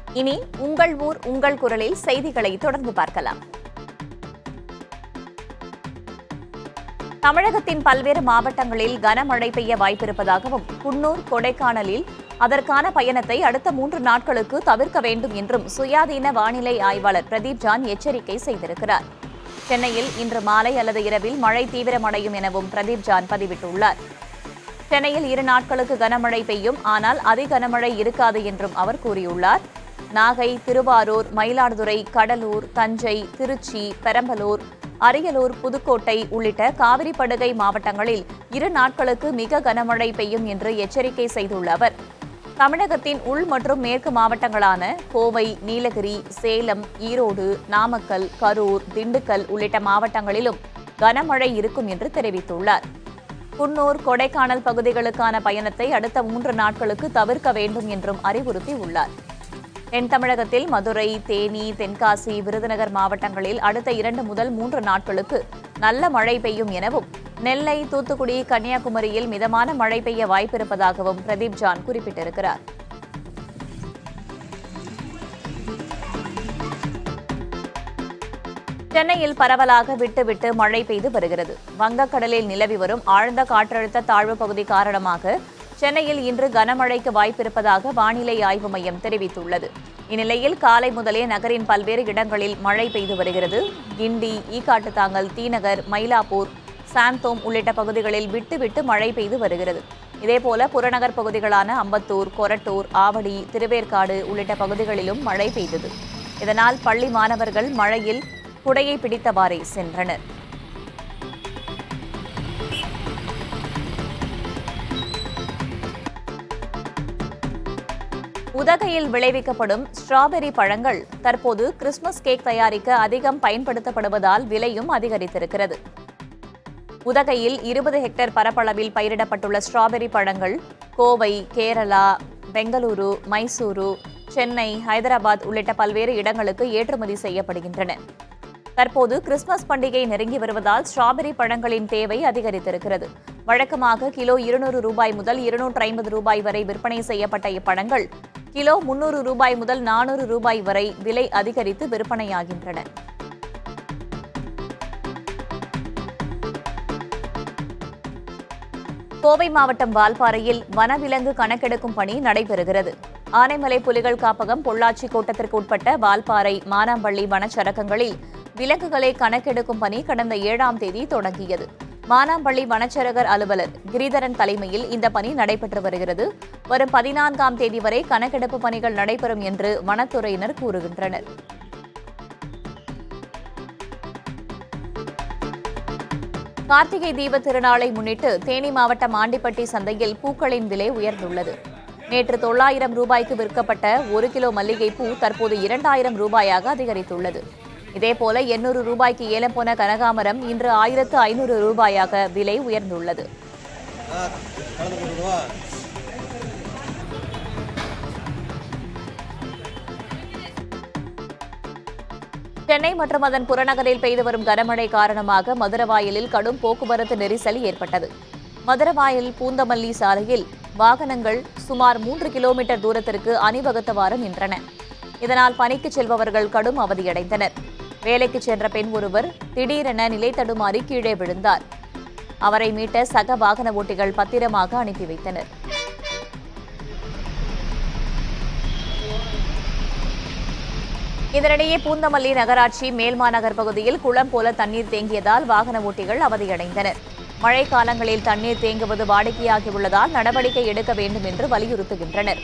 இனி உங்கள் ஊர் உங்கள் குரலில் செய்திகளை தொடர்ந்து பார்க்கலாம் தமிழகத்தின் பல்வேறு மாவட்டங்களில் கனமழை பெய்ய வாய்ப்பிருப்பதாகவும் குன்னூர் கொடைக்கானலில் அதற்கான பயணத்தை அடுத்த மூன்று நாட்களுக்கு தவிர்க்க வேண்டும் என்றும் சுயாதீன வானிலை ஆய்வாளர் பிரதீப் ஜான் எச்சரிக்கை செய்திருக்கிறார் சென்னையில் இன்று மாலை அல்லது இரவில் மழை தீவிரமடையும் எனவும் பிரதீப் ஜான் பதிவிட்டுள்ளார் சென்னையில் இரு நாட்களுக்கு கனமழை பெய்யும் ஆனால் அதி கனமழை இருக்காது என்றும் அவர் கூறியுள்ளார் நாகை திருவாரூர் மயிலாடுதுறை கடலூர் தஞ்சை திருச்சி பெரம்பலூர் அரியலூர் புதுக்கோட்டை உள்ளிட்ட காவிரி படுகை மாவட்டங்களில் இரு நாட்களுக்கு மிக கனமழை பெய்யும் என்று எச்சரிக்கை செய்துள்ள அவர் தமிழகத்தின் உள் மற்றும் மேற்கு மாவட்டங்களான கோவை நீலகிரி சேலம் ஈரோடு நாமக்கல் கரூர் திண்டுக்கல் உள்ளிட்ட மாவட்டங்களிலும் கனமழை இருக்கும் என்று தெரிவித்துள்ளார் குன்னூர் கொடைக்கானல் பகுதிகளுக்கான பயணத்தை அடுத்த மூன்று நாட்களுக்கு தவிர்க்க வேண்டும் என்றும் அறிவுறுத்தியுள்ளார் தென் தமிழகத்தில் மதுரை தேனி தென்காசி விருதுநகர் மாவட்டங்களில் அடுத்த இரண்டு முதல் மூன்று நாட்களுக்கு நல்ல மழை பெய்யும் எனவும் நெல்லை தூத்துக்குடி கன்னியாகுமரியில் மிதமான மழை பெய்ய வாய்ப்பிருப்பதாகவும் பிரதீப் ஜான் குறிப்பிட்டிருக்கிறார் சென்னையில் பரவலாக விட்டு விட்டு மழை பெய்து வருகிறது வங்கக்கடலில் நிலவி வரும் ஆழ்ந்த காற்றழுத்த தாழ்வு பகுதி காரணமாக சென்னையில் இன்று கனமழைக்கு வாய்ப்பிருப்பதாக வானிலை ஆய்வு மையம் தெரிவித்துள்ளது இந்நிலையில் காலை முதலே நகரின் பல்வேறு இடங்களில் மழை பெய்து வருகிறது கிண்டி ஈக்காட்டுத்தாங்கல் தீநகர் மயிலாப்பூர் சாந்தோம் உள்ளிட்ட பகுதிகளில் விட்டு விட்டு மழை பெய்து வருகிறது இதேபோல புறநகர் பகுதிகளான அம்பத்தூர் கொரட்டூர் ஆவடி திருவேற்காடு உள்ளிட்ட பகுதிகளிலும் மழை பெய்தது இதனால் பள்ளி மாணவர்கள் மழையில் குடையை பிடித்தவாறே சென்றனர் உதகையில் விளைவிக்கப்படும் ஸ்ட்ராபெர்ரி பழங்கள் தற்போது கிறிஸ்துமஸ் கேக் தயாரிக்க அதிகம் பயன்படுத்தப்படுவதால் விலையும் அதிகரித்திருக்கிறது உதகையில் இருபது ஹெக்டேர் பரப்பளவில் பயிரிடப்பட்டுள்ள ஸ்ட்ராபெர்ரி பழங்கள் கோவை கேரளா பெங்களூரு மைசூரு சென்னை ஹைதராபாத் உள்ளிட்ட பல்வேறு இடங்களுக்கு ஏற்றுமதி செய்யப்படுகின்றன தற்போது கிறிஸ்துமஸ் பண்டிகை நெருங்கி வருவதால் ஸ்ட்ராபெர்ரி பழங்களின் தேவை அதிகரித்திருக்கிறது வழக்கமாக கிலோ இருநூறு ரூபாய் முதல் இருநூற்று ஐம்பது ரூபாய் வரை விற்பனை செய்யப்பட்ட இப்பழங்கள் கிலோ முன்னூறு ரூபாய் முதல் நானூறு ரூபாய் வரை விலை அதிகரித்து விற்பனையாகின்றன கோவை மாவட்டம் வால்பாறையில் வனவிலங்கு கணக்கெடுக்கும் பணி நடைபெறுகிறது ஆனைமலை புலிகள் காப்பகம் பொள்ளாச்சி கோட்டத்திற்கு உட்பட்ட வால்பாறை மானாம்பள்ளி வனச்சரகங்களில் விலங்குகளை கணக்கெடுக்கும் பணி கடந்த ஏழாம் தேதி தொடங்கியது மானாம்பள்ளி வனச்சரகர் அலுவலர் கிரிதரன் தலைமையில் இந்த பணி நடைபெற்று வருகிறது வரும் பதினான்காம் தேதி வரை கணக்கெடுப்பு பணிகள் நடைபெறும் என்று வனத்துறையினர் கூறுகின்றனர் கார்த்திகை தீப திருநாளை முன்னிட்டு தேனி மாவட்டம் ஆண்டிப்பட்டி சந்தையில் பூக்களின் விலை உயர்ந்துள்ளது நேற்று தொள்ளாயிரம் ரூபாய்க்கு விற்கப்பட்ட ஒரு கிலோ மல்லிகை பூ தற்போது இரண்டாயிரம் ரூபாயாக அதிகரித்துள்ளது இதேபோல எண்ணூறு ரூபாய்க்கு ஏலம் போன கனகாமரம் இன்று ஆயிரத்து ஐநூறு ரூபாயாக விலை உயர்ந்துள்ளது சென்னை மற்றும் அதன் புறநகரில் பெய்து வரும் கனமழை காரணமாக மதுரவாயலில் கடும் போக்குவரத்து நெரிசல் ஏற்பட்டது மதுரவாயல் பூந்தமல்லி சாலையில் வாகனங்கள் சுமார் மூன்று கிலோமீட்டர் தூரத்திற்கு அணிவகுத்தவாறு நின்றன இதனால் பணிக்கு செல்பவர்கள் கடும் அவதியடைந்தனர் வேலைக்கு சென்ற பெண் ஒருவர் திடீரென நிலை தடுமாறி கீழே விழுந்தார் அவரை மீட்ட சக வாகன ஓட்டிகள் பத்திரமாக அனுப்பி வைத்தனர் இதனிடையே பூந்தமல்லி நகராட்சி மேல்மாநகர் பகுதியில் குளம் போல தண்ணீர் தேங்கியதால் வாகன ஓட்டிகள் அவதியடைந்தனர் மழை காலங்களில் தண்ணீர் தேங்குவது வாடிக்கையாகியுள்ளதால் நடவடிக்கை எடுக்க வேண்டும் என்று வலியுறுத்துகின்றனர்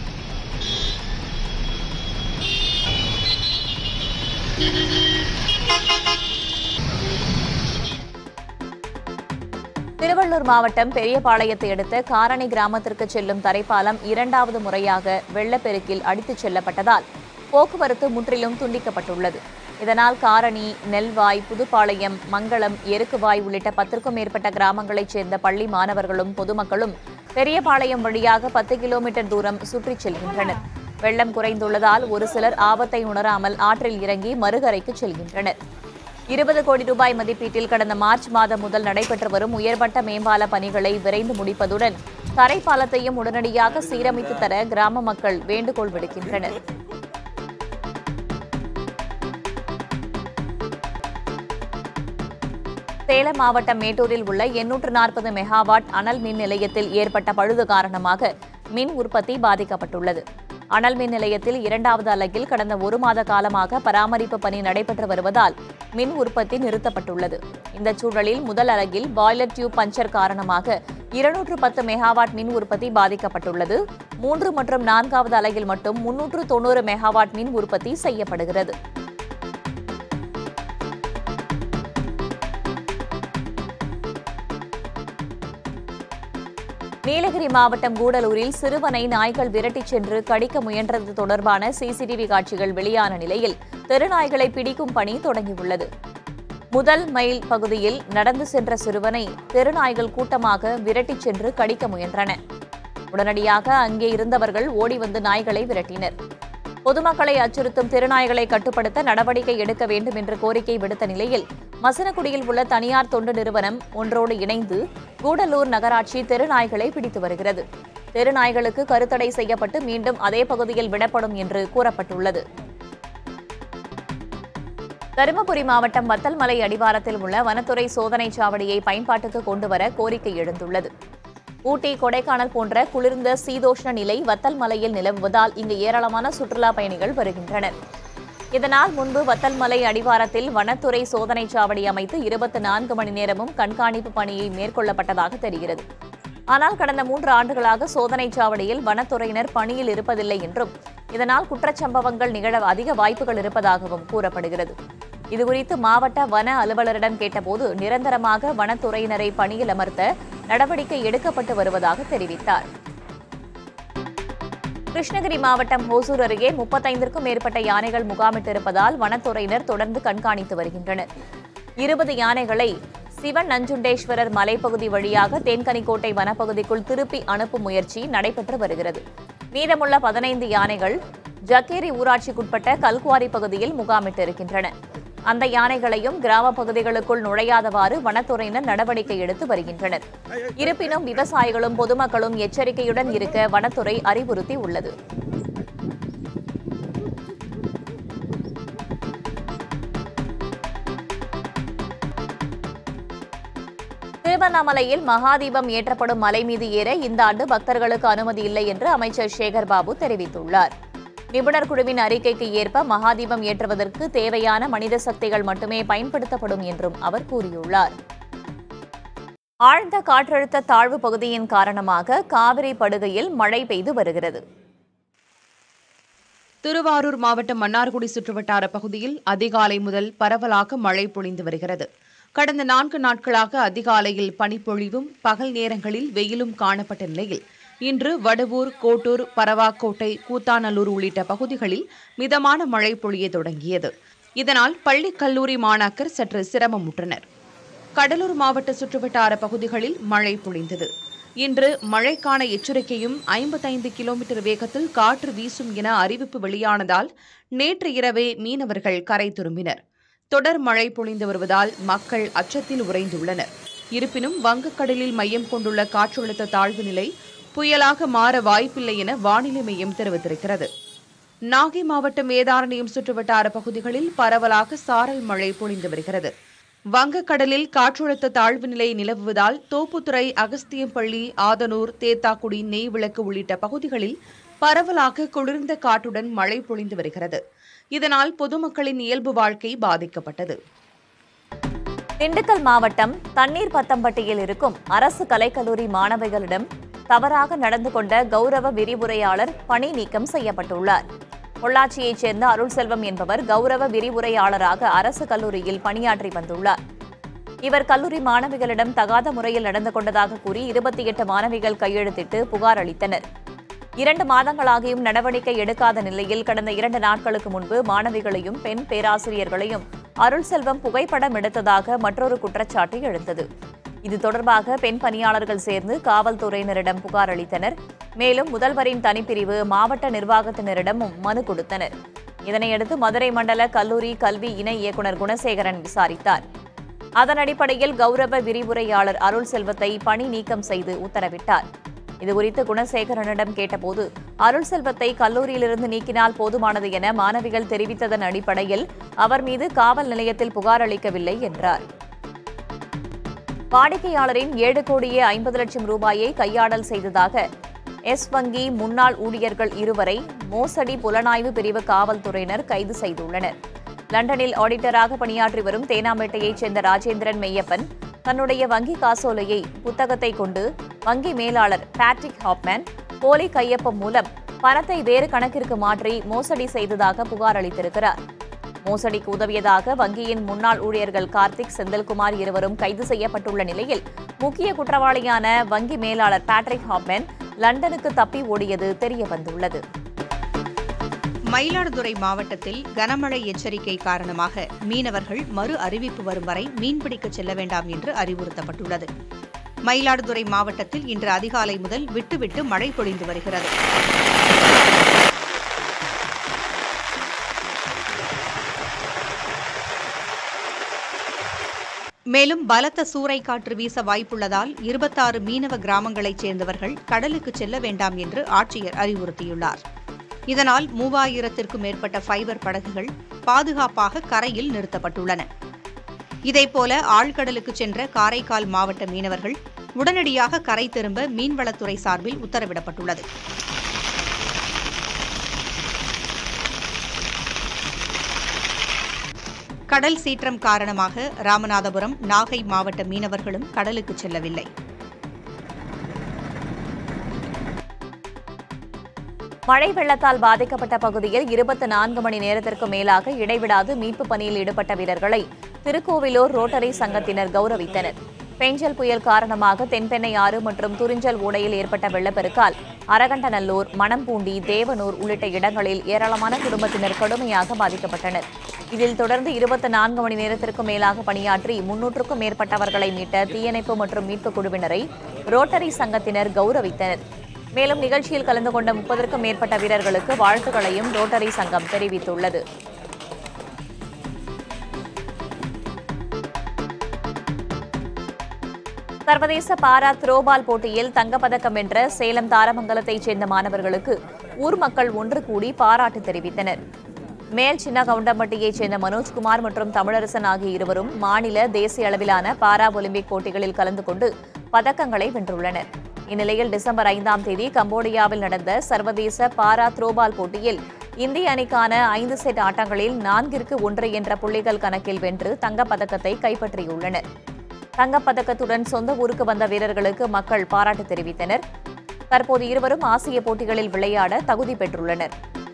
திருவள்ளூர் மாவட்டம் பெரியபாளையத்தை அடுத்த காரணி கிராமத்திற்கு செல்லும் தரைப்பாலம் இரண்டாவது முறையாக வெள்ளப்பெருக்கில் அடித்துச் செல்லப்பட்டதால் போக்குவரத்து முற்றிலும் துண்டிக்கப்பட்டுள்ளது இதனால் காரணி நெல்வாய் புதுப்பாளையம் மங்களம் எருக்குவாய் உள்ளிட்ட பத்திற்கும் மேற்பட்ட கிராமங்களைச் சேர்ந்த பள்ளி மாணவர்களும் பொதுமக்களும் பெரியபாளையம் வழியாக பத்து கிலோமீட்டர் தூரம் சுற்றிச் செல்கின்றனர் வெள்ளம் குறைந்துள்ளதால் ஒரு சிலர் ஆபத்தை உணராமல் ஆற்றில் இறங்கி மறுகரைக்கு செல்கின்றனர் இருபது கோடி ரூபாய் மதிப்பீட்டில் கடந்த மார்ச் மாதம் முதல் நடைபெற்று வரும் உயர்மட்ட மேம்பால பணிகளை விரைந்து முடிப்பதுடன் தரைப்பாலத்தையும் உடனடியாக சீரமைத்து தர கிராம மக்கள் வேண்டுகோள் விடுக்கின்றனர் சேலம் மாவட்டம் மேட்டூரில் உள்ள எண்ணூற்று நாற்பது மெகாவாட் அனல் மின் நிலையத்தில் ஏற்பட்ட பழுது காரணமாக மின் உற்பத்தி பாதிக்கப்பட்டுள்ளது அனல் மின் நிலையத்தில் இரண்டாவது அலகில் கடந்த ஒரு மாத காலமாக பராமரிப்பு பணி நடைபெற்று வருவதால் மின் உற்பத்தி நிறுத்தப்பட்டுள்ளது இந்த சூழலில் முதல் அலகில் பாய்லர் டியூப் பஞ்சர் காரணமாக இருநூற்று பத்து மெகாவாட் மின் உற்பத்தி பாதிக்கப்பட்டுள்ளது மூன்று மற்றும் நான்காவது அலகில் மட்டும் முன்னூற்று தொண்ணூறு மெகாவாட் மின் உற்பத்தி செய்யப்படுகிறது நீலகிரி மாவட்டம் கூடலூரில் சிறுவனை நாய்கள் விரட்டிச் சென்று கடிக்க முயன்றது தொடர்பான சிசிடிவி காட்சிகள் வெளியான நிலையில் தெருநாய்களை பிடிக்கும் பணி தொடங்கியுள்ளது முதல் மைல் பகுதியில் நடந்து சென்ற சிறுவனை தெருநாய்கள் கூட்டமாக விரட்டிச் சென்று கடிக்க முயன்றன உடனடியாக அங்கே இருந்தவர்கள் ஓடி வந்து நாய்களை விரட்டினர் பொதுமக்களை அச்சுறுத்தும் திருநாய்களை கட்டுப்படுத்த நடவடிக்கை எடுக்க வேண்டும் என்று கோரிக்கை விடுத்த நிலையில் மசனகுடியில் உள்ள தனியார் தொண்டு நிறுவனம் ஒன்றோடு இணைந்து கூடலூர் நகராட்சி தெருநாய்களை பிடித்து வருகிறது தெருநாய்களுக்கு கருத்தடை செய்யப்பட்டு மீண்டும் அதே பகுதியில் விடப்படும் என்று கூறப்பட்டுள்ளது தருமபுரி மாவட்டம் வத்தல்மலை அடிவாரத்தில் உள்ள வனத்துறை சோதனைச் சாவடியை பயன்பாட்டுக்கு கொண்டுவர கோரிக்கை எழுந்துள்ளது ஊட்டி கொடைக்கானல் போன்ற குளிர்ந்த சீதோஷ்ண நிலை வத்தல் மலையில் நிலவுவதால் இங்கு ஏராளமான சுற்றுலா பயணிகள் வருகின்றனர் இதனால் முன்பு வத்தல் மலை அடிவாரத்தில் வனத்துறை சோதனைச் சாவடி அமைத்து இருபத்தி நான்கு மணி நேரமும் கண்காணிப்பு பணியை மேற்கொள்ளப்பட்டதாக தெரிகிறது ஆனால் கடந்த மூன்று ஆண்டுகளாக சோதனைச் சாவடியில் வனத்துறையினர் பணியில் இருப்பதில்லை என்றும் இதனால் குற்றச்சம்பவங்கள் நிகழ அதிக வாய்ப்புகள் இருப்பதாகவும் கூறப்படுகிறது இதுகுறித்து மாவட்ட வன அலுவலரிடம் கேட்டபோது நிரந்தரமாக வனத்துறையினரை பணியில் அமர்த்த நடவடிக்கை எடுக்கப்பட்டு வருவதாக தெரிவித்தார் கிருஷ்ணகிரி மாவட்டம் ஹோசூர் அருகே முப்பத்தைந்திற்கும் மேற்பட்ட யானைகள் முகாமிட்டிருப்பதால் வனத்துறையினர் தொடர்ந்து கண்காணித்து வருகின்றனர் இருபது யானைகளை சிவன் நஞ்சுண்டேஸ்வரர் மலைப்பகுதி வழியாக தேன்கனிக்கோட்டை வனப்பகுதிக்குள் திருப்பி அனுப்பும் முயற்சி நடைபெற்று வருகிறது மீதமுள்ள பதினைந்து யானைகள் ஜக்கேரி ஊராட்சிக்குட்பட்ட கல்குவாரி பகுதியில் முகாமிட்டிருக்கின்றன அந்த யானைகளையும் கிராம பகுதிகளுக்குள் நுழையாதவாறு வனத்துறையினர் நடவடிக்கை எடுத்து வருகின்றனர் இருப்பினும் விவசாயிகளும் பொதுமக்களும் எச்சரிக்கையுடன் இருக்க வனத்துறை அறிவுறுத்தி உள்ளது திருவண்ணாமலையில் மகாதீபம் ஏற்றப்படும் மலை மீது ஏற இந்த ஆண்டு பக்தர்களுக்கு அனுமதி இல்லை என்று அமைச்சர் சேகர் பாபு தெரிவித்துள்ளார் நிபுணர் குழுவின் அறிக்கைக்கு ஏற்ப மகாதீபம் ஏற்றுவதற்கு தேவையான மனித சக்திகள் மட்டுமே பயன்படுத்தப்படும் என்றும் அவர் கூறியுள்ளார் ஆழ்ந்த காற்றழுத்த தாழ்வு பகுதியின் காரணமாக காவிரி படுகையில் மழை பெய்து வருகிறது திருவாரூர் மாவட்டம் மன்னார்குடி சுற்றுவட்டார பகுதியில் அதிகாலை முதல் பரவலாக மழை பொழிந்து வருகிறது கடந்த நான்கு நாட்களாக அதிகாலையில் பனிப்பொழிவும் பகல் நேரங்களில் வெயிலும் காணப்பட்ட நிலையில் இன்று வடுவூர் கோட்டூர் பரவாக்கோட்டை கூத்தாநல்லூர் உள்ளிட்ட பகுதிகளில் மிதமான மழை பொழிய தொடங்கியது இதனால் பள்ளி கல்லூரி மாணாக்கர் சற்று சிரமமுற்றனர் கடலூர் மாவட்ட சுற்றுவட்டார பகுதிகளில் மழை பொழிந்தது இன்று மழைக்கான எச்சரிக்கையும் ஐம்பத்தைந்து கிலோமீட்டர் வேகத்தில் காற்று வீசும் என அறிவிப்பு வெளியானதால் நேற்று இரவே மீனவர்கள் கரை திரும்பினர் தொடர் மழை பொழிந்து வருவதால் மக்கள் அச்சத்தில் உறைந்துள்ளனர் இருப்பினும் வங்கக்கடலில் மையம் கொண்டுள்ள காற்றழுத்த தாழ்வு நிலை புயலாக மாற வாய்ப்பில்லை என வானிலை மையம் தெரிவித்திருக்கிறது நாகை மாவட்டம் வேதாரண்யம் சுற்றுவட்டார பகுதிகளில் பரவலாக சாரல் மழை பொழிந்து வருகிறது வங்கக்கடலில் காற்றழுத்த தாழ்வு நிலை நிலவுவதால் தோப்புத்துறை அகஸ்தியம்பள்ளி ஆதனூர் தேத்தாக்குடி நெய்விளக்கு உள்ளிட்ட பகுதிகளில் பரவலாக குளிர்ந்த காற்றுடன் மழை பொழிந்து வருகிறது இதனால் பொதுமக்களின் இயல்பு வாழ்க்கை பாதிக்கப்பட்டது திண்டுக்கல் மாவட்டம் தண்ணீர் பத்தம்பட்டியில் இருக்கும் அரசு கலைக்கல்லூரி மாணவிகளிடம் தவறாக நடந்து கொண்ட கௌரவ விரிவுரையாளர் பணி நீக்கம் செய்யப்பட்டுள்ளார் பொள்ளாச்சியைச் சேர்ந்த அருள்செல்வம் என்பவர் கௌரவ விரிவுரையாளராக அரசு கல்லூரியில் பணியாற்றி வந்துள்ளார் இவர் கல்லூரி மாணவிகளிடம் தகாத முறையில் நடந்து கொண்டதாக கூறி இருபத்தி எட்டு மாணவிகள் கையெழுத்திட்டு புகார் அளித்தனர் இரண்டு மாதங்களாகியும் நடவடிக்கை எடுக்காத நிலையில் கடந்த இரண்டு நாட்களுக்கு முன்பு மாணவிகளையும் பெண் பேராசிரியர்களையும் அருள்செல்வம் புகைப்படம் எடுத்ததாக மற்றொரு குற்றச்சாட்டு எழுந்தது இது தொடர்பாக பெண் பணியாளர்கள் சேர்ந்து காவல்துறையினரிடம் புகார் அளித்தனர் மேலும் முதல்வரின் தனிப்பிரிவு மாவட்ட நிர்வாகத்தினரிடமும் மனு கொடுத்தனர் இதனையடுத்து மதுரை மண்டல கல்லூரி கல்வி இணை இயக்குநர் குணசேகரன் விசாரித்தார் அதன் அடிப்படையில் கௌரவ விரிவுரையாளர் அருள் செல்வத்தை பணி நீக்கம் செய்து உத்தரவிட்டார் இதுகுறித்து குணசேகரனிடம் கேட்டபோது அருள் செல்வத்தை கல்லூரியிலிருந்து நீக்கினால் போதுமானது என மாணவிகள் தெரிவித்ததன் அடிப்படையில் அவர் மீது காவல் நிலையத்தில் புகார் அளிக்கவில்லை என்றார் வாடிக்கையாளரின் ஏழு கோடியே ஐம்பது லட்சம் ரூபாயை கையாடல் செய்ததாக எஸ் வங்கி முன்னாள் ஊழியர்கள் இருவரை மோசடி புலனாய்வு பிரிவு காவல்துறையினர் கைது செய்துள்ளனர் லண்டனில் ஆடிட்டராக பணியாற்றி வரும் தேனாம்பேட்டையைச் சேர்ந்த ராஜேந்திரன் மெய்யப்பன் தன்னுடைய வங்கி காசோலையை புத்தகத்தை கொண்டு வங்கி மேலாளர் பேட்ரிக் ஹாப்மேன் போலி கையொப்பம் மூலம் பணத்தை வேறு கணக்கிற்கு மாற்றி மோசடி செய்ததாக புகார் அளித்திருக்கிறார் மோசடிக்கு உதவியதாக வங்கியின் முன்னாள் ஊழியர்கள் கார்த்திக் செந்தில்குமார் இருவரும் கைது செய்யப்பட்டுள்ள நிலையில் முக்கிய குற்றவாளியான வங்கி மேலாளர் பேட்ரிக் ஹாப்மேன் லண்டனுக்கு தப்பி ஓடியது தெரியவந்துள்ளது மயிலாடுதுறை மாவட்டத்தில் கனமழை எச்சரிக்கை காரணமாக மீனவர்கள் மறு அறிவிப்பு வரும் வரை மீன்பிடிக்க செல்ல வேண்டாம் என்று அறிவுறுத்தப்பட்டுள்ளது மயிலாடுதுறை மாவட்டத்தில் இன்று அதிகாலை முதல் விட்டுவிட்டு மழை பொழிந்து வருகிறது மேலும் பலத்த சூறைக்காற்று வீச வாய்ப்புள்ளதால் இருபத்தாறு மீனவ கிராமங்களைச் சேர்ந்தவர்கள் கடலுக்கு செல்ல வேண்டாம் என்று ஆட்சியர் அறிவுறுத்தியுள்ளார் இதனால் மூவாயிரத்திற்கும் மேற்பட்ட ஃபைபர் படகுகள் பாதுகாப்பாக கரையில் நிறுத்தப்பட்டுள்ளன இதேபோல ஆழ்கடலுக்கு சென்ற காரைக்கால் மாவட்ட மீனவர்கள் உடனடியாக கரை திரும்ப மீன்வளத்துறை சார்பில் உத்தரவிடப்பட்டுள்ளது கடல் சீற்றம் காரணமாக ராமநாதபுரம் நாகை மாவட்ட மீனவர்களும் கடலுக்கு செல்லவில்லை மழை வெள்ளத்தால் பாதிக்கப்பட்ட பகுதியில் இருபத்தி நான்கு மணி நேரத்திற்கு மேலாக இடைவிடாது மீட்பு பணியில் ஈடுபட்ட வீரர்களை திருக்கோவிலூர் ரோட்டரி சங்கத்தினர் கௌரவித்தனர் பெஞ்சல் புயல் காரணமாக தென்பெண்ணை ஆறு மற்றும் துறிஞ்சல் ஓடையில் ஏற்பட்ட வெள்ளப்பெருக்கால் அரகண்டநல்லூர் மணம்பூண்டி தேவனூர் உள்ளிட்ட இடங்களில் ஏராளமான குடும்பத்தினர் கடுமையாக பாதிக்கப்பட்டனர் இதில் தொடர்ந்து இருபத்தி நான்கு மணி நேரத்திற்கும் மேலாக பணியாற்றி முன்னூற்றுக்கும் மேற்பட்டவர்களை மீட்ட தீயணைப்பு மற்றும் மீட்புக் குழுவினரை ரோட்டரி சங்கத்தினர் கௌரவித்தனர் மேலும் நிகழ்ச்சியில் கலந்து கொண்ட முப்பதற்கும் மேற்பட்ட வீரர்களுக்கு வாழ்த்துக்களையும் ரோட்டரி சங்கம் தெரிவித்துள்ளது சர்வதேச பாரா த்ரோபால் போட்டியில் தங்கப்பதக்கம் வென்ற சேலம் தாரமங்கலத்தைச் சேர்ந்த மாணவர்களுக்கு ஊர் மக்கள் ஒன்று கூடி பாராட்டு தெரிவித்தனர் மேல் சின்ன கவுண்டம்பட்டியைச் சேர்ந்த மனோஜ்குமார் மற்றும் தமிழரசன் ஆகிய இருவரும் மாநில தேசிய அளவிலான பாரா ஒலிம்பிக் போட்டிகளில் கலந்து கொண்டு பதக்கங்களை வென்றுள்ளனர் இந்நிலையில் டிசம்பர் ஐந்தாம் தேதி கம்போடியாவில் நடந்த சர்வதேச பாரா த்ரோபால் போட்டியில் இந்திய அணிக்கான ஐந்து செட் ஆட்டங்களில் நான்கிற்கு ஒன்று என்ற புள்ளிகள் கணக்கில் வென்று தங்கப்பதக்கத்தை கைப்பற்றியுள்ளனர் தங்கப்பதக்கத்துடன் சொந்த ஊருக்கு வந்த வீரர்களுக்கு மக்கள் பாராட்டு தெரிவித்தனர் தற்போது இருவரும் ஆசிய போட்டிகளில் விளையாட தகுதி பெற்றுள்ளனர்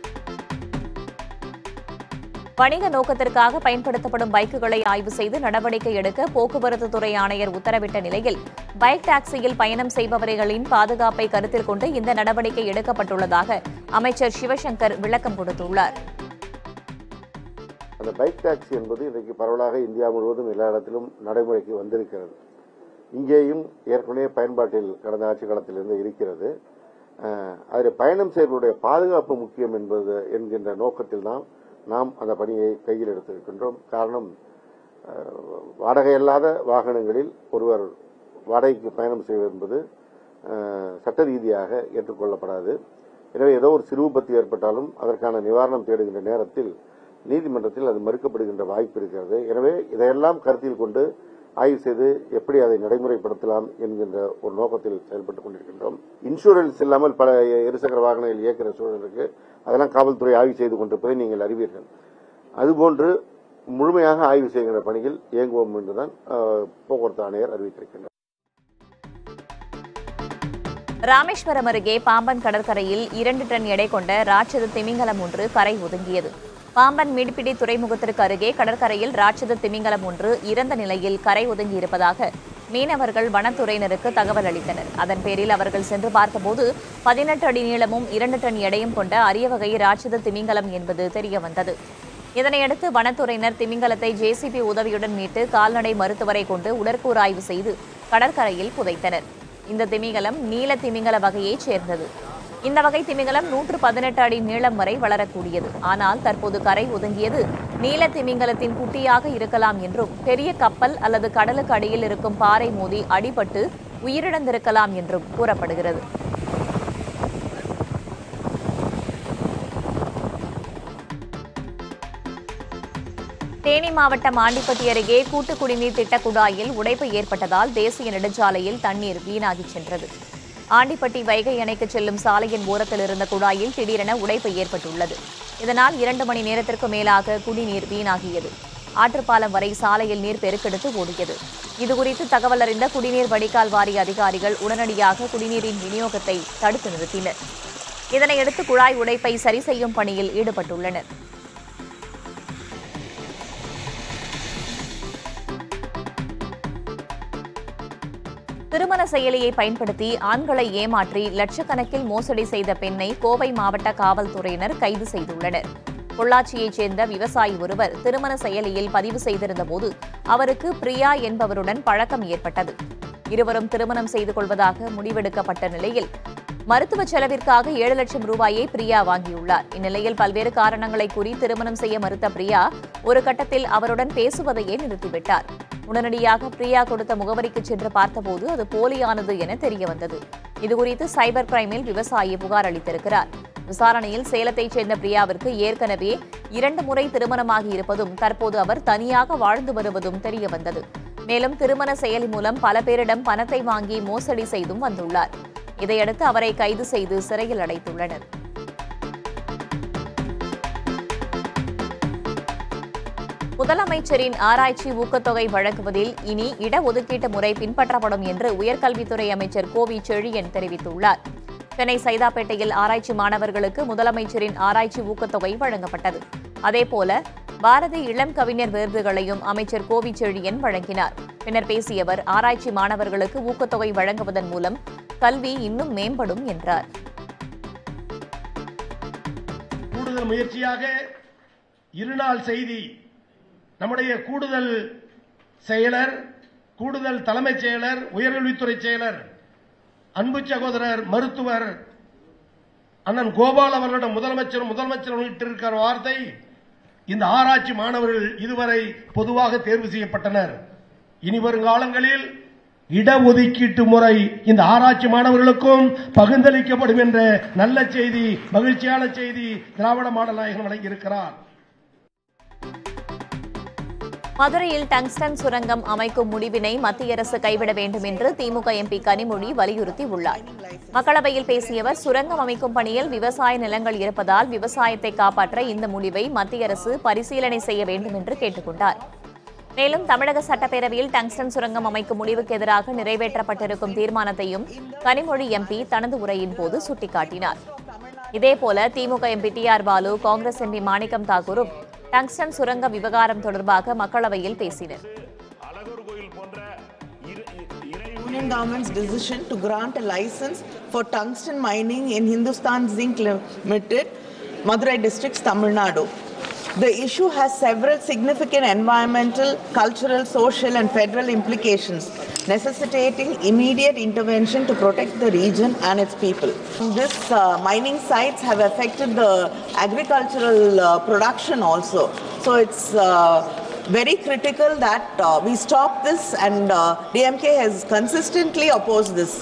வணிக நோக்கத்திற்காக பயன்படுத்தப்படும் பைக்குகளை ஆய்வு செய்து நடவடிக்கை எடுக்க போக்குவரத்து துறை ஆணையர் உத்தரவிட்ட நிலையில் பைக் டாக்ஸியில் பயணம் செய்பவர்களின் பாதுகாப்பை கருத்தில் கொண்டு இந்த நடவடிக்கை எடுக்கப்பட்டுள்ளதாக அமைச்சர் சிவசங்கர் விளக்கம் கொடுத்துள்ளார் அந்த பைக் டாக்ஸி என்பது இன்றைக்கு பரவலாக இந்தியா முழுவதும் எல்லா இடத்திலும் நடைமுறைக்கு வந்திருக்கிறது இங்கேயும் ஏற்கனவே பயன்பாட்டில் கடந்த ஆட்சி காலத்திலிருந்து இருக்கிறது அஹ், அதில் பயணம் செய்வருடைய பாதுகாப்பு முக்கியம் என்பது என்கின்ற நோக்கத்தில் தான் நாம் அந்த பணியை கையில் எடுத்திருக்கின்றோம் காரணம் அஹ், வாடகையில்லாத வாகனங்களில் ஒருவர் வாடகைக்கு பயணம் செய்வது என்பது அஹ், சட்ட ரீதியாக ஏற்றுக்கொள்ளப்படாது எனவே ஏதோ ஒரு சிறு விபத்து ஏற்பட்டாலும் அதற்கான நிவாரணம் தேடுகின்ற நேரத்தில் நீதிமன்றத்தில் அது மறுக்கப்படுகின்ற வாய்ப்பு இருக்கிறது எனவே இதையெல்லாம் கருத்தில் கொண்டு ஆய்வு செய்து எப்படி அதை நடைமுறைப்படுத்தலாம் என்கின்ற ஒரு நோக்கத்தில் செயல்பட்டுக் கொண்டிருக்கின்றோம் இன்சூரன்ஸ் இல்லாமல் பல இருசக்கர வாகனங்கள் இயக்கிற சூழல் இருக்கு அதெல்லாம் காவல்துறை ஆய்வு செய்து கொண்டிருப்பதை நீங்கள் அறிவீர்கள் அதுபோன்று முழுமையாக ஆய்வு செய்கின்ற பணியில் இயங்குவோம் என்றுதான் அஹ், போக்குவரத்து ஆணையர் அறிவித்திருக்கின்றார் ராமேஸ்வரம் அருகே பாம்பன் கடற்கரையில் இரண்டு டன் எடை கொண்ட ராட்சத திமிங்கலம் ஒன்று கரை ஒதுங்கியது பாம்பன் மீன்பிடி துறைமுகத்திற்கு அருகே கடற்கரையில் ராட்சத திமிங்கலம் ஒன்று இறந்த நிலையில் கரை ஒதுங்கியிருப்பதாக மீனவர்கள் வனத்துறையினருக்கு தகவல் அளித்தனர் அதன் பேரில் அவர்கள் சென்று பார்த்தபோது பதினெட்டு அடி நீளமும் இரண்டு டன் எடையும் கொண்ட அரிய வகை ராட்சத திமிங்கலம் என்பது தெரியவந்தது இதனையடுத்து வனத்துறையினர் திமிங்கலத்தை ஜேசிபி உதவியுடன் மீட்டு கால்நடை மருத்துவரை கொண்டு உடற்கூறாய்வு செய்து கடற்கரையில் புதைத்தனர் இந்த திமிங்கலம் நீல திமிங்கல வகையைச் சேர்ந்தது இந்த வகை திமிங்கலம் நூற்று பதினெட்டு அடி நீளம் வரை வளரக்கூடியது ஆனால் தற்போது கரை ஒதுங்கியது நீல திமிங்கலத்தின் குட்டியாக இருக்கலாம் என்றும் பெரிய கப்பல் அல்லது கடலுக்கு அடியில் இருக்கும் பாறை மோதி அடிபட்டு உயிரிழந்திருக்கலாம் என்றும் கூறப்படுகிறது தேனி மாவட்டம் ஆண்டிப்பட்டி அருகே கூட்டு குடிநீர் திட்ட குழாயில் உடைப்பு ஏற்பட்டதால் தேசிய நெடுஞ்சாலையில் தண்ணீர் வீணாகிச் சென்றது ஆண்டிப்பட்டி வைகை அணைக்கு செல்லும் சாலையின் ஓரத்தில் இருந்த குழாயில் திடீரென உடைப்பு ஏற்பட்டுள்ளது இதனால் இரண்டு மணி நேரத்திற்கு மேலாக குடிநீர் வீணாகியது ஆற்றுப்பாலம் வரை சாலையில் நீர் பெருக்கெடுத்து ஓடியது இதுகுறித்து தகவல் அறிந்த குடிநீர் வடிகால் வாரிய அதிகாரிகள் உடனடியாக குடிநீரின் விநியோகத்தை தடுத்து நிறுத்தினர் இதனையடுத்து குழாய் உடைப்பை சரி செய்யும் பணியில் ஈடுபட்டுள்ளனர் திருமண செயலியை பயன்படுத்தி ஆண்களை ஏமாற்றி லட்சக்கணக்கில் மோசடி செய்த பெண்ணை கோவை மாவட்ட காவல்துறையினர் கைது செய்துள்ளனர் பொள்ளாச்சியைச் சேர்ந்த விவசாயி ஒருவர் திருமண செயலியில் பதிவு செய்திருந்த போது அவருக்கு பிரியா என்பவருடன் பழக்கம் ஏற்பட்டது இருவரும் திருமணம் செய்து கொள்வதாக முடிவெடுக்கப்பட்ட நிலையில் மருத்துவ செலவிற்காக ஏழு லட்சம் ரூபாயை பிரியா வாங்கியுள்ளார் இந்நிலையில் பல்வேறு காரணங்களை கூறி திருமணம் செய்ய மறுத்த பிரியா ஒரு கட்டத்தில் அவருடன் பேசுவதையே நிறுத்திவிட்டார் உடனடியாக பிரியா கொடுத்த முகவரிக்கு சென்று பார்த்தபோது அது போலியானது என தெரியவந்தது இதுகுறித்து சைபர் கிரைமில் விவசாயி புகார் அளித்திருக்கிறார் விசாரணையில் சேலத்தைச் சேர்ந்த பிரியாவிற்கு ஏற்கனவே இரண்டு முறை திருமணமாகி இருப்பதும் தற்போது அவர் தனியாக வாழ்ந்து வருவதும் தெரியவந்தது மேலும் திருமண செயலி மூலம் பல பேரிடம் பணத்தை வாங்கி மோசடி செய்தும் வந்துள்ளார் இதையடுத்து அவரை கைது செய்து சிறையில் அடைத்துள்ளனர் முதலமைச்சரின் ஆராய்ச்சி ஊக்கத்தொகை வழங்குவதில் இனி இடஒதுக்கீட்டு முறை பின்பற்றப்படும் என்று உயர்கல்வித்துறை அமைச்சர் கோவி செழியன் தெரிவித்துள்ளார் சென்னை சைதாப்பேட்டையில் ஆராய்ச்சி மாணவர்களுக்கு முதலமைச்சரின் ஆராய்ச்சி ஊக்கத்தொகை வழங்கப்பட்டது அதேபோல பாரதி இளம் கவிஞர் விருதுகளையும் அமைச்சர் கோவி செழியன் வழங்கினார் பின்னர் பேசிய அவர் ஆராய்ச்சி மாணவர்களுக்கு ஊக்கத்தொகை வழங்குவதன் மூலம் கல்வி இன்னும் மேம்படும் என்றார் கூடுதல் முயற்சியாக இருநாள் செய்தி நம்முடைய கூடுதல் செயலர் கூடுதல் தலைமைச் செயலர் உயர்கல்வித்துறை செயலர் அன்பு சகோதரர் மருத்துவர் அண்ணன் கோபால் அவர்களிடம் முதலமைச்சர் முதலமைச்சர் வெளியிட்டிருக்கிற வார்த்தை இந்த ஆராய்ச்சி மாணவர்கள் இதுவரை பொதுவாக தேர்வு செய்யப்பட்டனர் இனி வரும் காலங்களில் இடஒதுக்கீட்டு முறை இந்த ஆராய்ச்சி மாணவர்களுக்கும் பகிர்ந்தளிக்கப்படும் என்ற நல்ல செய்தி மகிழ்ச்சியான செய்தி திராவிட மாடல் நாயகன் வழங்கியிருக்கிறார் மதுரையில் டங்ஸ்டன் சுரங்கம் அமைக்கும் முடிவினை மத்திய அரசு கைவிட வேண்டும் என்று திமுக எம்பி கனிமொழி வலியுறுத்தியுள்ளார் மக்களவையில் பேசிய அவர் சுரங்கம் அமைக்கும் பணியில் விவசாய நிலங்கள் இருப்பதால் விவசாயத்தை காப்பாற்ற இந்த முடிவை மத்திய அரசு பரிசீலனை செய்ய வேண்டும் என்று கேட்டுக்கொண்டார் மேலும் தமிழக சட்டப்பேரவையில் டங்ஸ்டன் சுரங்கம் அமைக்கும் முடிவுக்கு எதிராக நிறைவேற்றப்பட்டிருக்கும் தீர்மானத்தையும் கனிமொழி எம்பி தனது உரையின் போது சுட்டிக்காட்டினார் இதேபோல DMK MP T R Baalu Congress MP Manickam தாக்கூரும் டங்ஸ்டன் சுரங்க விவகாரம் தொடர்பாக மக்களவையில் பேசினர் Union government's decision to grant a license for tungsten mining in Hindustan Zinc Limited, Madurai districts, Tamil Nadu. The issue has several significant environmental, cultural, social, and federal implications, necessitating immediate intervention to protect the region and its people. These uh, mining sites have affected the agricultural uh, production also. So it's uh, very critical that uh, we stop this, and uh, DMK has consistently opposed this.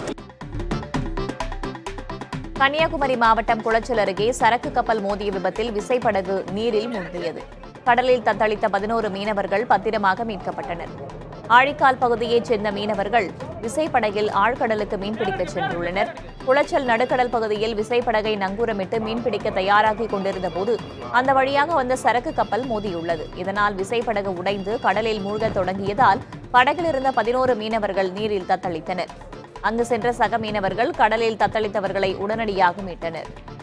Kanyakumari மாவட்டம் குளச்சல் அருகே சரக்கு கப்பல் மோதிய விபத்தில் விசைப்படகு நீரில் மூழ்கியது கடலில் தத்தளித்த பதினோரு மீனவர்கள் பத்திரமாக மீட்கப்பட்டனர் ஆழிக்கால் பகுதியைச் சேர்ந்த மீனவர்கள் விசைப்படகில் ஆழ்கடலுக்கு மீன்பிடிக்கச் சென்றுள்ளனர் குளச்சல் நடுக்கடல் பகுதியில் விசைப்படகை நங்கூரமிட்டு மீன்பிடிக்க தயாராகி கொண்டிருந்த போது அந்த வழியாக வந்த சரக்கு கப்பல் மோதியுள்ளது இதனால் விசைப்படகு உடைந்து கடலில் மூழ்கத் தொடங்கியதால் படகில் இருந்த பதினோரு மீனவர்கள் நீரில் தத்தளித்தனர் அங்கு சென்ற சக மீனவர்கள் கடலில் தத்தளித்தவர்களை உடனடியாக மீட்டனர்